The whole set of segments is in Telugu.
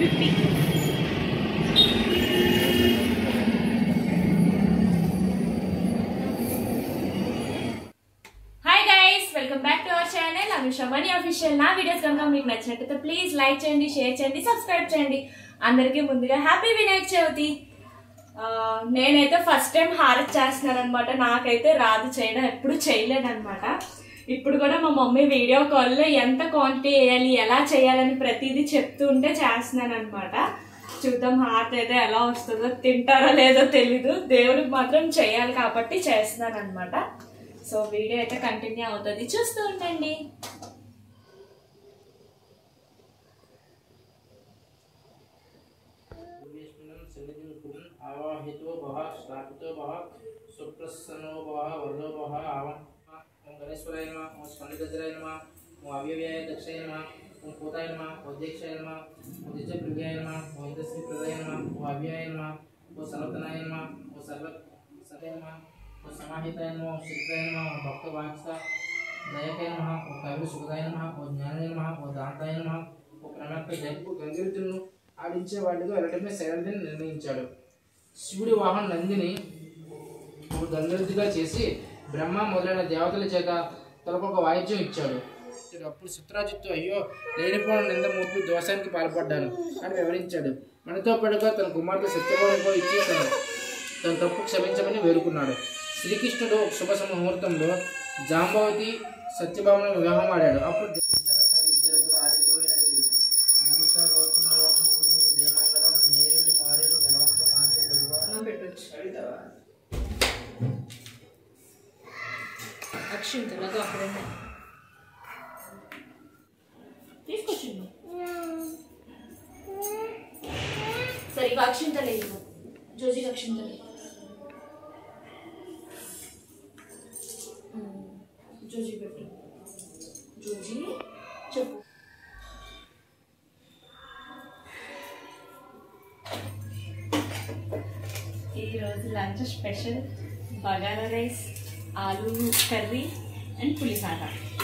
Fifty hi guys welcome back to our channel Anusha money official నా వీడియోస్ కనుక మీకు నచ్చినట్టయితే ప్లీజ్ లైక్ చేయండి షేర్ చేయండి సబ్స్క్రైబ్ చేయండి అందరికీ ముందుగా హ్యాపీ వినాయక చవితి ఆ, నేనైతే ఫస్ట్ టైం హారత్ చేస్తున్నాను అనమాట నాకైతే రాదు చేయడం ఎప్పుడు చేయలేను అనమాట ఇప్పుడు కూడా మా మమ్మీ వీడియో కాల్లో ఎంత క్వాంటిటీ వేయాలి ఎలా చేయాలని ప్రతిదీ చెప్తూ ఉంటే చేస్తున్నాను అనమాట చూద్దాం హార్ట్ అయితే ఎలా వస్తుందో తింటారో లేదో తెలీదు దేవుడికి మాత్రం చేయాలి కాబట్టి చేస్తున్నాను అనమాట సో వీడియో అయితే కంటిన్యూ అవుతుంది చూస్తూ ఉండండి विष्णुं सन्निधिं कुरन् आवाहितो भव स्थापितो भव सुप्रसन्नो भव वरदो भव आवं ओम गणेश्वराय नमः ओम स्कंदगजराय नमः ओम अव्यव्याय दक्षाय नमः ओम पोताय नमः ओम दीक्षाय नमः ओम दिजप्रियाय नमः ओम इंद्रश्री प्रदाय नमः ओम अव्ययाय नमः ओम सर्वतनाय नमः ओम सर्व सदय नमः ओम समाहिताय नमः ओम शिल्पाय नमः ओम भक्तवात्सा దయకాయ నమ ఓ కవి సుఖదాయ నమ ఓ జ్ఞానాయ నమ ఓ దాంతాయ నమ ఓ ప్రణాపై జైపు గంగిరెద్దులను ఆడించేవాడిగా వెళ్ళటమే శైలందని నిర్ణయించాడు శివుడి వాహనం నందిని ఒక గంగిరెద్దుగా చేసి బ్రహ్మ మొదలైన దేవతల చేత తలకొక వాయిద్యం ఇచ్చాడు అప్పుడు చిత్రాజిత్తు అయ్యో లేనిపోయిన నింద మోపి దోషానికి పాల్పడ్డాను అని వివరించాడు మనతో పాటుగా తన కుమార్తె సత్యభావంతో ఇచ్చి తన తన తప్పు క్షమించమని వేడుకున్నాడు శ్రీకృష్ణుడు ఒక శుభ ముహూర్తంలో జాంబవతి సత్యభామను వివాహం ఆడాడు అప్పుడు సరస విద్యలకు రాజుపోయినది మూస లోకమ లోకం ఊదుకు దేమంగళం నేరేడు మారేడు నిలవంక మాండ్రి దుర్గా అక్షింతలకు అక్కడ తీసుకొచ్చింది సరే ఇవి అక్షింతలు ఇవ్వు జోజికి అక్షింతలు ఇవ్వు. ఉమ్, జోజి పెట్టు జోజి చెప్పు ఈరోజు lunch special bagara rice aloo curry and pulihora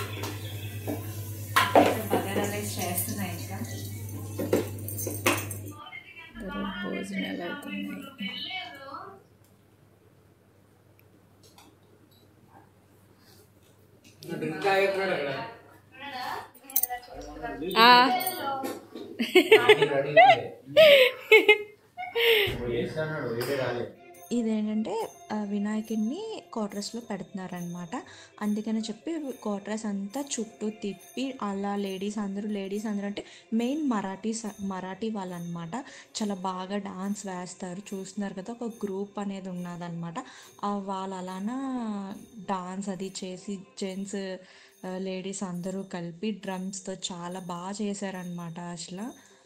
అయితే బగారా రైస్ చేస్తున్నా ఇంకా భోజనాలు అవుతున్నాయి ఇదేంటంటే ఆ, వినాయకుడిని కోట్రస్లో పెడుతున్నారనమాట అందుకని చెప్పి కోట్రస్ అంతా చుట్టూ తిప్పి అలా లేడీస్ అందరూ లేడీస్ అందరూ అంటే మెయిన్ మరాఠీస్ మరాఠీ వాళ్ళు అనమాట చాలా బాగా డాన్స్ వేస్తారు చూస్తున్నారు కదా ఒక గ్రూప్ అనేది ఉన్నదన్నమాట ఆ వాళ్ళు అలానా డాన్స్ అది చేసి జెంట్స్ లేడీస్ అందరూ కలిపి డ్రమ్స్తో చాలా బాగా చేశారనమాట అసలు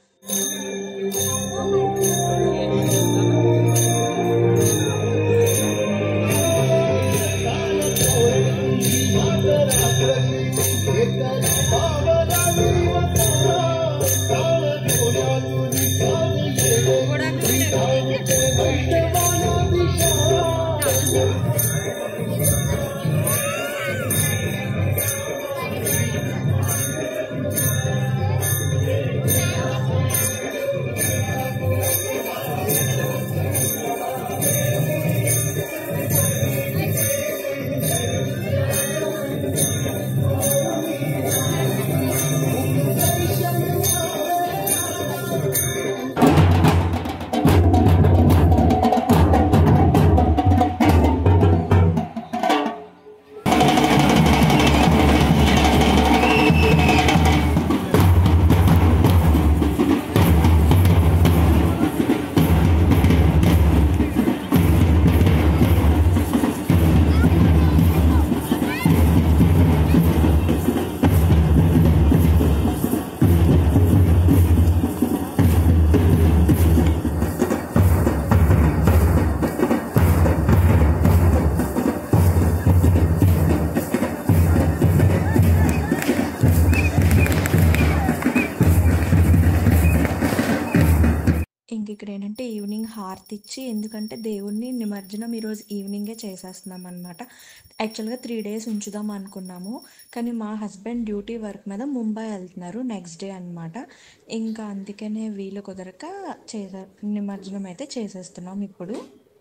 ఇంక ఇక్కడ ఏంటంటే ఈవినింగ్ హారతి ఇచ్చి ఎందుకంటే దేవుణ్ణి నిమజ్జనం ఈరోజు ఈవినింగే చేసేస్తున్నాం అనమాట యాక్చువల్గా త్రీ డేస్ ఉంచుదాం అనుకున్నాము కానీ మా హస్బెండ్ డ్యూటీ వర్క్ మీద ముంబై వెళ్తున్నారు నెక్స్ట్ డే అనమాట ఇంకా అందుకనే వీలు కుదరక చేసే నిమజ్జనం అయితే చేసేస్తున్నాం ఇప్పుడు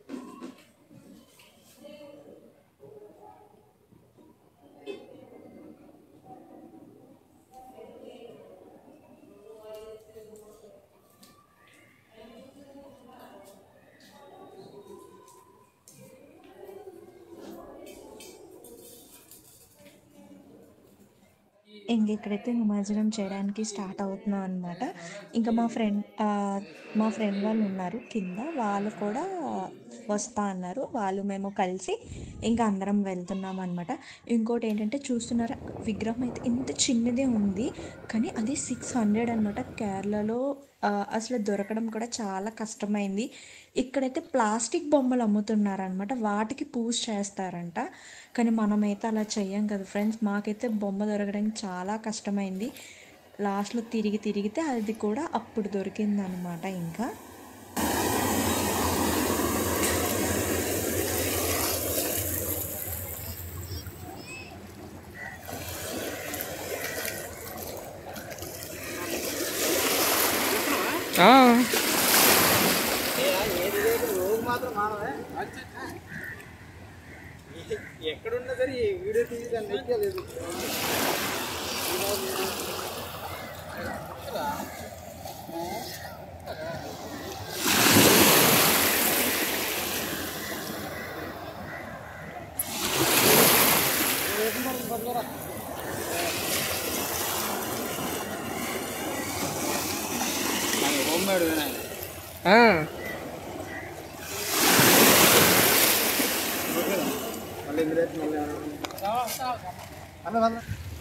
ఇంక ఇక్కడైతే నిమజ్జనం చేయడానికి స్టార్ట్ అవుతున్నాం అనమాట ఇంకా మా ఫ్రెండ్ ఆ, మా ఫ్రెండ్ వాళ్ళు ఉన్నారు కింద వాళ్ళు కూడా వస్తా అన్నారు వాళ్ళు మేము కలిసి ఇంకా అందరం వెళ్తున్నాం అనమాట ఇంకోటి ఏంటంటే చూస్తున్నారా విగ్రహం అయితే ఇంత చిన్నదే ఉంది కానీ అది సిక్స్ హండ్రెడ్ అనమాట కేరళలో ఆ, అసలు దొరకడం కూడా చాలా కష్టమైంది ఇక్కడైతే ప్లాస్టిక్ బొమ్మలు అమ్ముతున్నారనమాట వాటికి పూజ చేస్తారంట కానీ మనమైతే అలా చెయ్యం కదా ఫ్రెండ్స్ మాకైతే బొమ్మ దొరకడానికి చాలా కష్టమైంది లాస్ట్లో తిరిగి తిరిగితే అది కూడా అప్పుడు దొరికిందనమాట ఇంకా ఎక్కడున్నా సరే ఈ వీడియో తీసి దాన్ని ఎక్కలేదు హోమ్ మేడ్ వినాయక్ మళ్ళీ ఇందులో మళ్ళీ అన్న అన్న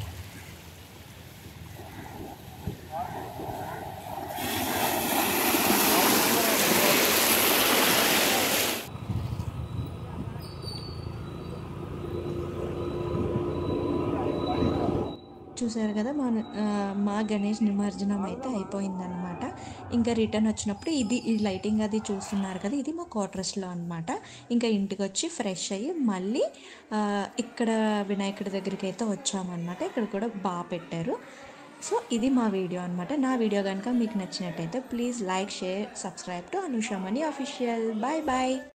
చూసారు కదా మా ఆ, మా గణేష్ నిమజ్జనం అయితే అయిపోయిందనమాట ఇంకా రిటర్న్ వచ్చినప్పుడు ఇది ఈ లైటింగ్ అది చూస్తున్నారు కదా ఇది మా క్వార్టర్స్లో అనమాట ఇంకా ఇంటికి వచ్చి ఫ్రెష్ అయ్యి మళ్ళీ ఆ, ఇక్కడ వినాయకుడి దగ్గరికి అయితే వచ్చామన్నమాట ఇక్కడ కూడా బాగా పెట్టారు సో ఇది మా వీడియో అనమాట నా వీడియో కనుక మీకు నచ్చినట్టయితే please like share subscribe to Anusha money official bye bye